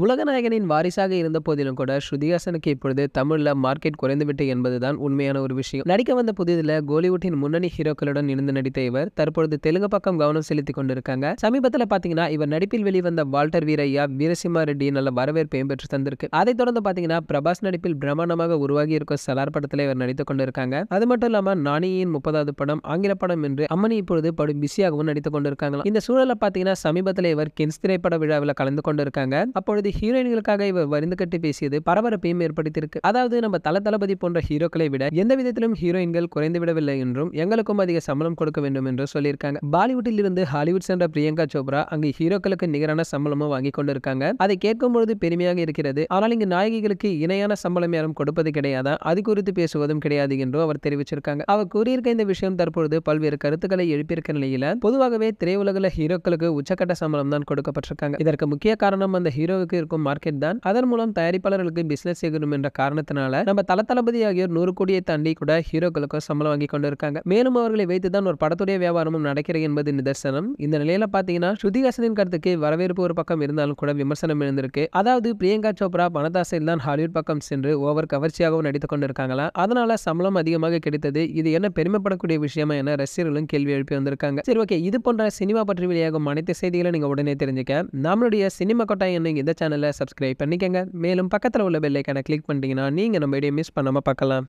உலகநாயகனின் வாரிசாக இருந்த போதிலும் கூட ஸ்ருதிஹாசனுக்கு இப்பொழுது தமிழ்ல மார்க்கெட் குறைந்துவிட்டு என்பதுதான் உண்மையான ஒரு விஷயம் நடிக்க வந்த புதிதில் கோலிவுட்டின் முன்னணி ஹீரோக்களுடன் இணைந்து நடித்த இவர் தற்பொழுது தெலுங்கு பக்கம் கவனம் செலுத்தி கொண்டிருக்காங்க சமீபத்தில் பாத்தீங்கன்னா இவர் நடிப்பில் வெளிவந்த வால்டர் வீரையா வீரசிம்மா ரெட்டி நல்ல வரவேற்பையும் பெற்று தந்திருக்கு அதைத் தொடர்ந்து பாத்தீங்கன்னா பிரபாஸ் நடிப்பில் பிரம்மாண்டமாக உருவாகி இருக்கும் சலார் படத்தில் இவர் நடித்துக் கொண்டிருக்காங்க அது மட்டும் இல்லாம நானியின் முப்பதாவது படம் ஆங்கில படம் என்று அம்மனி இப்பொழுது படு பிஸியாகவும் நடித்துக் கொண்டிருக்காங்க இந்த சூழல பாத்தீங்கன்னா சமீபத்தில் இவர் கின்ஸ் திரைப்பட விழாவில் கலந்து கொண்டிருக்காங்க அப்பொழுது ஹீரோயின்களுக்காக இவர் வரிந்து கட்டி பேசியது பரபரப்பையும் ஏற்படுத்தியிருக்கு அதாவது நம்ம தல தளபதி போன்ற ஹீரோக்களை விட எந்த விதத்திலும் ஹீரோயின்கள் குறைந்து விடவில்லை என்றும் எங்களுக்கும் அதிக சம்பளம் கொடுக்க வேண்டும் என்று சொல்லியிருக்காங்க பாலிவுட்டில் இருந்து ஹாலிவுட் சென்ற பிரியங்கா சோப்ரா அங்கு ஹீரோக்களுக்கு நிகரான சம்பளமும் வாங்கி கொண்டிருக்காங்க அதை கேட்கும் பொழுது பெருமையாக இருக்கிறது ஆனால் இங்கு நாயகிகளுக்கு இணையான சம்பளம் யாரும் கொடுப்பது கிடையாதா அது குறித்து பேசுவதும் கிடையாது என்றும் அவர் தெரிவிச்சிருக்காங்க அவர் கூறியிருக்க இந்த விஷயம் தற்பொழுது பல்வேறு கருத்துக்களை எழுப்பியிருக்க நிலையில பொதுவாகவே திரையுலகில் ஹீரோக்களுக்கு உச்சக்கட்ட சம்பளம் தான் கொடுக்கப்பட்டிருக்காங்க இதற்கு முக்கிய காரணம் அந்த ஹீரோவுக்கு இருக்கும் மார்க்கெட் தான் அதன் மூலம் தயாரிப்பாளர்களுக்கு பிசினஸ் செய்யணும் என்ற காரணத்தினால நம்ம தல தளபதி ஆகியோர் நூறு கோடியை தாண்டி கூட ஹீரோக்களுக்கும் சம்பளம் வாங்கி கொண்டிருக்காங்க மேலும் அவர்களை வைத்து தான் ஒரு படத்துடைய வியாபாரமும் நடக்கிறது என்பது நிதர்சனம் இந்த நிலையில பாத்தீங்கன்னா ஸ்ருதிஹாசனின் கருத்துக்கு வரவேற்பு ஒரு பக்கம் இருந்தாலும் கூட விமர்சனம் எழுந்திருக்கு அதாவது பிரியங்கா சோப்ரா பணதாசையில் தான் ஹாலிவுட் பக்கம் சென்று ஓவர் கவர்ச்சியாகவும் நடித்துக் கொண்டிருக்காங்களா அதனால சம்பளம் அதிகமாக கிடைத்தது இது என்ன பெருமைப்படக்கூடிய விஷயமா என ரசிகர்களும் கேள்வி எழுப்பி வந்திருக்காங்க சரி ஓகே இது போன்ற சினிமா பற்றி வெளியாகும் அனைத்து செய்திகளை நீங்க உடனே தெரிஞ்சுக்க நம்மளுடைய சினிமா கொட்டாய் என்னங்க இந்த சேனலை சப்ஸ்கிரைப் பண்ணிக்கங்க மேலும் பக்கத்தில் உள்ள பெல்லைக்கான கிளிக் பண்ணிட்டீங்கன்னா நீங்க நம்ம வீடியோ மிஸ் பண்ணாம பார்க்கலாம்